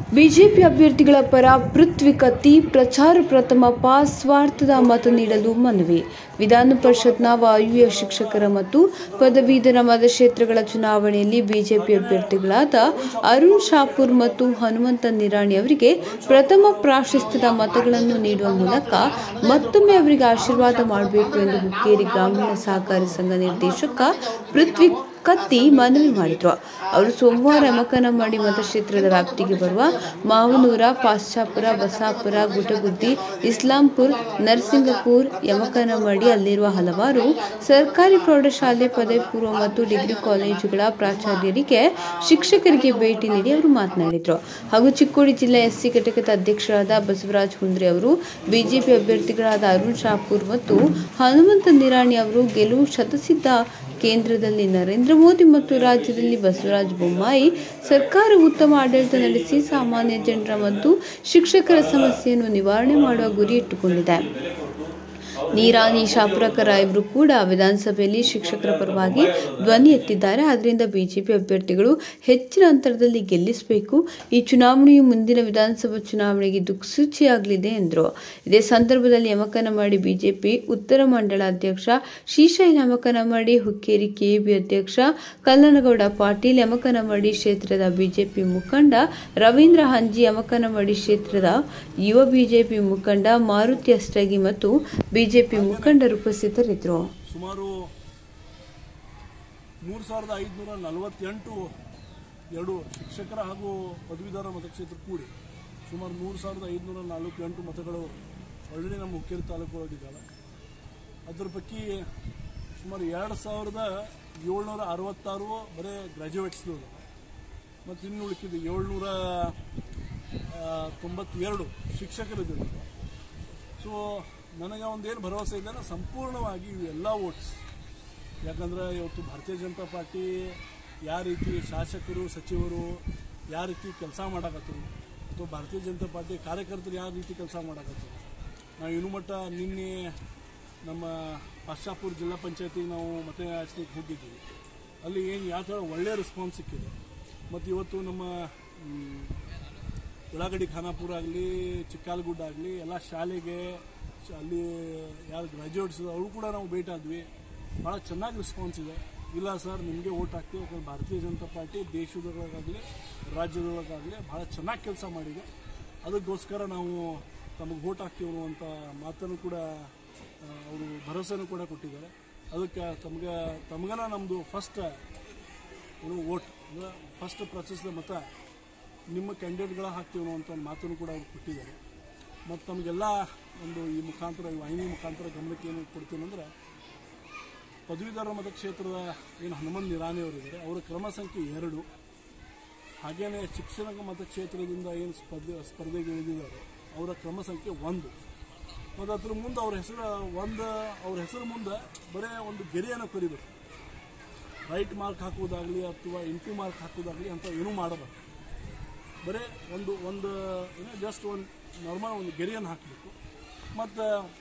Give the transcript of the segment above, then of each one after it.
BJP ಅಭ್ಯರ್ಥಿಗಳ ಪರ ಪೃಥ್ವಿ ಕತ್ತಿ ಪ್ರಚಾರ ಪ್ರಥಮ ಪಾಸ್ ಸ್ವಾರ್ಥದ ಮತ ನೀಡಲು ಮನವಿ ವಿಧಾನ ಪರಿಷತ್ನ ವಾಯುವ್ಯ ಶಿಕ್ಷಕರ ಮತ್ತು ಪದವೀಧರ ಮತಕ್ಷೇತ್ರಗಳ ಚುನಾವಣೆಯಲ್ಲಿ ಬಿಜೆಪಿ ಅಭ್ಯರ್ಥಿಗಳಾದ ಅರುಣ್ ಶಾಪೂರ್ ಮತ್ತು ಹನುಮಂತ ನಿರಾಣಿ ಅವರಿಗೆ ಪ್ರಥಮ ಪ್ರಾಶಸ್ತ್ಯದ ಮತಗಳನ್ನು ನೀಡುವ ಮೂಲಕ ಮತ್ತೊಮ್ಮೆ ಅವರಿಗೆ ಆಶೀರ್ವಾದ ಮಾಡಬೇಕು ಎಂದು ಹುಕ್ಕೇರಿ ಗ್ರಾಮೀಣ ಸಹಕಾರಿ ಸಂಘ ನಿರ್ದೇಶಕ ಪೃಥ್ವಿ ಕತ್ತಿ ಮನವಿ ಮಾಡಿದ್ರು ಅವರು ಸೋಮವಾರ ಯಮಕನಮಡಿ ಮತಕ್ಷೇತ್ರದ ವ್ಯಾಪ್ತಿಗೆ ಬರುವ ಮಾವನೂರ ಪಾಶ್ಚಾಪುರ ಬಸಾಪುರ ಗುಟಗುದ್ದಿ ಇಸ್ಲಾಂಪುರ್ ನರಸಿಂಗಪುರ್ ಯಮಕನಮಡಿ ಅಲ್ಲಿರುವ ಹಲವಾರು ಸರ್ಕಾರಿ ಪ್ರೌಢಶಾಲೆ ಪದವಿ ಪೂರ್ವ ಮತ್ತು ಡಿಗ್ರಿ ಕಾಲೇಜುಗಳ ಪ್ರಾಚಾರ್ಯರಿಗೆ ಶಿಕ್ಷಕರಿಗೆ ಭೇಟಿ ನೀಡಿ ಅವರು ಮಾತನಾಡಿದರು ಹಾಗೂ ಚಿಕ್ಕೋಡಿ ಜಿಲ್ಲೆ ಎಸ್ಸಿ ಘಟಕದ ಅಧ್ಯಕ್ಷರಾದ ಬಸವರಾಜ ಹುಂದ್ರೆ ಅವರು ಬಿಜೆಪಿ ಅಭ್ಯರ್ಥಿಗಳಾದ ಅರುಣ್ ಶಾಪೂರ್ ಮತ್ತು ಹನುಮಂತ ನಿರಾಣಿ ಅವರು ಗೆಲುವು ಶತಸಿದ್ಧ ಕೇಂದ್ರದಲ್ಲಿ ನರೇಂದ್ರ ಮೋದಿ ಮತ್ತು ರಾಜ್ಯದಲ್ಲಿ ಬಸವರಾಜ ಬೊಮ್ಮಾಯಿ ಸರ್ಕಾರ ಉತ್ತಮ ಆಡಳಿತ ನಡೆಸಿ ಸಾಮಾನ್ಯ ಜನರ ಮತ್ತು ಶಿಕ್ಷಕರ ಸಮಸ್ಯೆಯನ್ನು ನಿವಾರಣೆ ಮಾಡುವ ಗುರಿ ಇಟ್ಟುಕೊಂಡಿದೆ ನೀರಾನಿ ಶಾಪುರಕರ ಇವರು ಕೂಡ ವಿಧಾನಸಭೆಯಲ್ಲಿ ಶಿಕ್ಷಕರ ಪರವಾಗಿ ಧ್ವನಿ ಎತ್ತಿದ್ದಾರೆ ಆದ್ದರಿಂದ ಬಿಜೆಪಿ ಅಭ್ಯರ್ಥಿಗಳು ಹೆಚ್ಚಿನ ಅಂತರದಲ್ಲಿ ಗೆಲ್ಲಿಸಬೇಕು ಈ ಚುನಾವಣೆಯು ಮುಂದಿನ ವಿಧಾನಸಭಾ ಚುನಾವಣೆಗೆ ದಿಕ್ಸೂಚಿಯಾಗಲಿದೆ ಎಂದರು ಇದೇ ಸಂದರ್ಭದಲ್ಲಿ ಯಮಕನಮಡಿ ಬಿಜೆಪಿ ಉತ್ತರ ಮಂಡಳ ಅಧ್ಯಕ್ಷ ಶ್ರೀಶೈಲ ಯಮಕನಮಡಿ ಹುಕ್ಕೇರಿ ಕೆಎಬಿ ಅಧ್ಯಕ್ಷ ಕಲ್ಲನಗೌಡ ಪಾಟೀಲ್ ಯಮಕನಮಡಿ ಕ್ಷೇತ್ರದ ಬಿಜೆಪಿ ಮುಖಂಡ ರವೀಂದ್ರ ಹಂಜಿ ಯಮಕನಮಡಿ ಕ್ಷೇತ್ರದ ಯುವ ಬಿಜೆಪಿ ಮುಖಂಡ ಮಾರುತಿ ಅಷ್ಟಗಿ ಮತ್ತು ಬಿಜೆಪಿ ಮುಖಂಡರು ಉಪಸ್ಥಿತರಿದ್ದರು ಸುಮಾರು ಮೂರು ಸಾವಿರದ ಐದುನೂರ ನಲವತ್ತೆಂಟು ಎರಡು ಶಿಕ್ಷಕರ ಹಾಗೂ ಪದವೀಧರ ಮತಕ್ಷೇತ್ರ ಕೂಡಿ ಸುಮಾರು ಮೂರು ಸಾವಿರದ ಐದುನೂರ ನಲವತ್ತೆಂಟು ಮತಗಳು ಆಲ್ರೆಡಿ ನಮ್ಮ ಹುಕ್ಕೇರಿ ತಾಲೂಕು ಒಳಗಿದ್ದಾವೆ ಅದ್ರ ಪೈಕಿ ಸುಮಾರು ಎರಡು ಸಾವಿರದ ಏಳ್ನೂರ ಅರವತ್ತಾರು ಬರೀ ಗ್ರ್ಯಾಜುಯೇಟ್ಸ್ಗಳು ಮತ್ತು ಇನ್ನು ಉಳಿಕಿದೆ ಏಳ್ನೂರ ಆ, ತೊಂಬತ್ತೆರಡು ಶಿಕ್ಷಕರಿದ್ದಾರೆ ಸೊ ನನಗೆ ಒಂದೇನು ಭರವಸೆ ಇದೆ ಅಂದ್ರೆ ಸಂಪೂರ್ಣವಾಗಿ ಇವೆಲ್ಲ ವೋಟ್ಸ್ ಯಾಕಂದ್ರೆ ಇವತ್ತು ಭಾರತೀಯ ಜನತಾ ಪಾರ್ಟಿ ಯಾವ ರೀತಿ ಶಾಸಕರು ಸಚಿವರು ಯಾವ ರೀತಿ ಕೆಲಸ ಮಾಡಾಕತ್ತರು ಅಥವಾ ಭಾರತೀಯ ಜನತಾ ಪಾರ್ಟಿ ಕಾರ್ಯಕರ್ತರು ಯಾವ ರೀತಿ ಕೆಲಸ ಮಾಡಾಕತ್ತರು ನಾವು ಇನ್ನು ಮಟ್ಟ ನಿನ್ನೆ ನಮ್ಮ ಪಾಶ್ಚಾಪುರ ಜಿಲ್ಲಾ ಪಂಚಾಯತಿಗೆ ನಾವು ಮತಯಾಚನೆಗೆ ಹೋಗಿದ್ದೀವಿ ಅಲ್ಲಿ ಏನು ಯಾವ ಥರ ಒಳ್ಳೆಯ ರೆಸ್ಪಾನ್ಸ್ ಸಿಕ್ಕಿದೆ ಮತ್ತು ಇವತ್ತು ನಮ್ಮ ಮ್, ಉಳ್ಳಾಗಡ್ಡಿ ಖಾನಾಪುರ ಆಗಲಿ ಚಿಕ್ಕಾಲಗುಡ್ಡ ಆಗಲಿ ಎಲ್ಲ ಶಾಲೆಗೆ ಶ- ಅಲ್ಲಿ ಯಾರು ಗ್ರಾಜ್ಯುಯೇಟ್ಸ್ ಅವರು ಕೂಡ ನಾವು ಭೇಟಿ ಆದ್ವಿ ಭಾಳ ಚೆನ್ನಾಗಿ ರೆಸ್ಪಾನ್ಸ್ ಇದೆ ಇಲ್ಲ ಸರ್ ನಿಮಗೆ ಓಟ್ ಹಾಕ್ತೀವಿ ಯಾಕಂದ್ರೆ ಭಾರತೀಯ ಜನತಾ ಪಾರ್ಟಿ ದೇಶದೊಳಗಾಗಲಿ ರಾಜ್ಯದೊಳಗಾಗಲಿ ಭಾಳ ಚೆನ್ನಾಗಿ ಕೆಲಸ ಮಾಡಿದೆ ಅದಕ್ಕೋಸ್ಕರ ನಾವು ತಮಗೆ ಓಟ್ ಹಾಕ್ತೀವಿ ಅನ್ನುವಂಥ ಮಾತನ್ನು ಕೂಡ ಆ, ಅವರು ಭರವಸೆನೂ ಕೂಡ ಕೊಟ್ಟಿದ್ದಾರೆ ಅದಕ್ಕೆ ತಮಗೆ ತಮಗನ ನಮ್ಮದು ಫಸ್ಟ್ ಏನು ವೋಟ್ ಅಂದ್ರೆ ಫಸ್ಟ್ ಪ್ರೊಸೆಸ್ದ ಮತ ನಿಮ್ಮ ಕ್ಯಾಂಡಿಡೇಟ್ಗಳ ಹಾಕ್ತೀವಿ ಅನ್ನುವಂಥ ಒಂದು ಮಾತನ್ನು ಕೂಡ ಅವ್ರು ಕೊಟ್ಟಿದ್ದಾರೆ ಮತ್ತು ನಮಗೆಲ್ಲ ಒಂದು ಈ ಮುಖಾಂತರ ಈ ವಾಹಿನಿ ಮುಖಾಂತರ ಗಮನಕ್ಕೆ ಏನು ಕೊಡ್ತೀನಿ ಅಂದ್ರೆ ಪದವೀಧರ ಮತಕ್ಷೇತ್ರದ ಏನು ಹನುಮಂತ್ ನಿರಾಣಿ ಅವರಿದ್ದಾರೆ ಅವರ ಕ್ರಮ ಸಂಖ್ಯೆ ಎರಡು ಹಾಗೇನೆ ಶಿಕ್ಷಣ ಮತಕ್ಷೇತ್ರದಿಂದ ಏನು ಸ್ಪರ್ಧೆ ಸ್ಪರ್ಧೆಗೆ ಇಳಿದಿದ್ದಾರೆ ಅವರ ಕ್ರಮ ಸಂಖ್ಯೆ ಒಂದು ಮತ್ತು ಅದ್ರ ಮುಂದೆ ಅವ್ರ ಹೆಸರು ಒಂದು ಅವ್ರ ಹೆಸರು ಮುಂದೆ ಬರೀ ಒಂದು ಗೆರೆಯನ್ನು ಕರಿಬೇಕು ರೈಟ್ ಮಾರ್ಕ್ ಹಾಕುವುದಾಗಲಿ ಅಥವಾ ಇಂಟು ಮಾರ್ಕ್ ಹಾಕುವುದಾಗಲಿ ಅಂತ ಏನೂ ಮಾಡಬಾರ್ದು ಬರೀ ಒಂದು ಒಂದು ಏನೋ ಜಸ್ಟ್ ಒಂದು ನಾರ್ಮಲ್ ಒಂದು ಗೆರೆಯನ್ನು ಹಾಕಬೇಕು ಮತ್ತು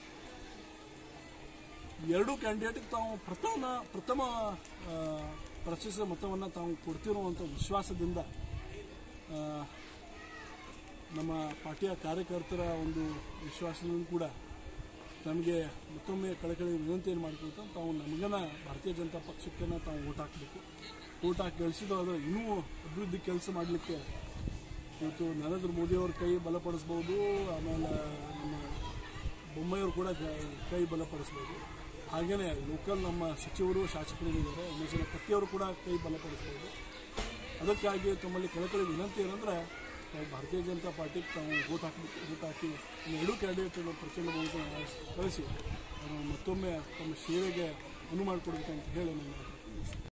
ಎರಡೂ ಕ್ಯಾಂಡಿಡೇಟ್ಗೆ ತಾವು ಪ್ರಥಮ ಪ್ರಥಮ ಪ್ರಶಸ್ತ ಮತವನ್ನು ತಾವು ಕೊಡ್ತಿರುವಂಥ ವಿಶ್ವಾಸದಿಂದ ಆ, ನಮ್ಮ ಪಾರ್ಟಿಯ ಕಾರ್ಯಕರ್ತರ ಒಂದು ವಿಶ್ವಾಸದಿಂದ ಕೂಡ ತಮಗೆ ಮತ್ತೊಮ್ಮೆ ಕಳಕಳಿ ವಿನಂತಿಯನ್ನು ಮಾಡಿಕೊಳ್ತಾ ತಾವು ನಮಗನ ಭಾರತೀಯ ಜನತಾ ಪಕ್ಷಕ್ಕೆ ತಾವು ಓಟ್ ಹಾಕಬೇಕು ಓಟ್ ಹಾಕಿ ಗಳಿಸಿದ್ರೆ ಇನ್ನೂ ಅಭಿವೃದ್ಧಿ ಕೆಲಸ ಮಾಡಲಿಕ್ಕೆ ಇವತ್ತು ನರೇಂದ್ರ ಮೋದಿಯವ್ರ ಕೈ ಬಲಪಡಿಸ್ಬೋದು ಆಮೇಲೆ ನಮ್ಮ ಬೊಮ್ಮಾಯಿಯವರು ಕೂಡ ಗ- ಕೈ ಬಲಪಡಿಸ್ಬೋದು ಹಾಗೆಯೇ ಲೋಕಲ್ ನಮ್ಮ ಸಚಿವರು ಶಾಸಕರು ಇದ್ದಾರೆ ಇನ್ನೊಂದು ಜನ ಕತ್ತಿಯವರು ಕೂಡ ಕೈ ಬಲಪಡಿಸ್ಬೋದು ಅದಕ್ಕಾಗಿ ತಮ್ಮಲ್ಲಿ ಕಳಕಳಿ ವಿನಂತಿ ಏನಂದ್ರೆ ತಾವು ಭಾರತೀಯ ಜನತಾ ಪಾರ್ಟಿಗೆ ತಾವು ವೋಟ್ ಹಾಕಬೇಕು ವೋಟ್ ಹಾಕಿ ಈ ಎರಡೂ ಕ್ಯಾಂಡಿಡೇಟ್ಗಳು ಪ್ರಚಂಡ ಬಹುಮತ ಕಳಿಸಿ ಅವರು ಮತ್ತೊಮ್ಮೆ ತಮ್ಮ ಸೇವೆಗೆ ಅನುವು ಮಾಡಿಕೊಡ್ಬೇಕು ಅಂತ ಹೇಳಿ ನಾನು